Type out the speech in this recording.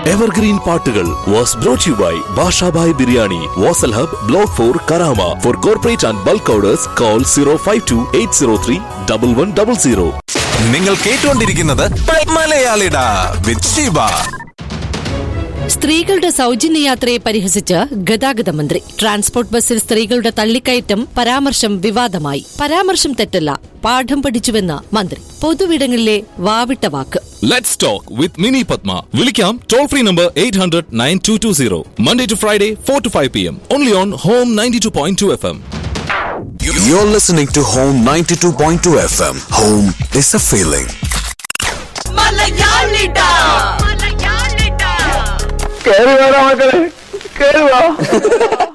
Evergreen പാട്ടുകൾ was brought you by Basha Bhai biryani Vasal hub block four Karama for corporate and bulk orders call zero five two eight zero three double one double zero നിങ്ങൾ കേട്ടുകൊണ്ടിരിക്കുന്നത് മലയാളിട വിത്ത് ഷീബ സ്ത്രീകളുടെ സൗജന്യ യാത്രയെ പരിഹസിച്ച് ഗതാഗത മന്ത്രി ട്രാൻസ്പോർട്ട് ബസ്സിൽ സ്ത്രീകളുടെ തള്ളിക്കയറ്റം പരാമർശം വിവാദമായി പരാമർശം തെറ്റല്ല പാഠം പഠിച്ചുവെന്ന് മന്ത്രി പൊതുവിടങ്ങളിലെ വാവിട്ട വാക്ക് Let's talk with Mini Padma. Vilikam toll free number 800 9220. Monday to Friday, 4 to 5 p.m. Only on Home 92.2 FM. You're listening to Home 92.2 FM. Home is a feeling. കേറി വേണം മക്കളെ കേറി വാ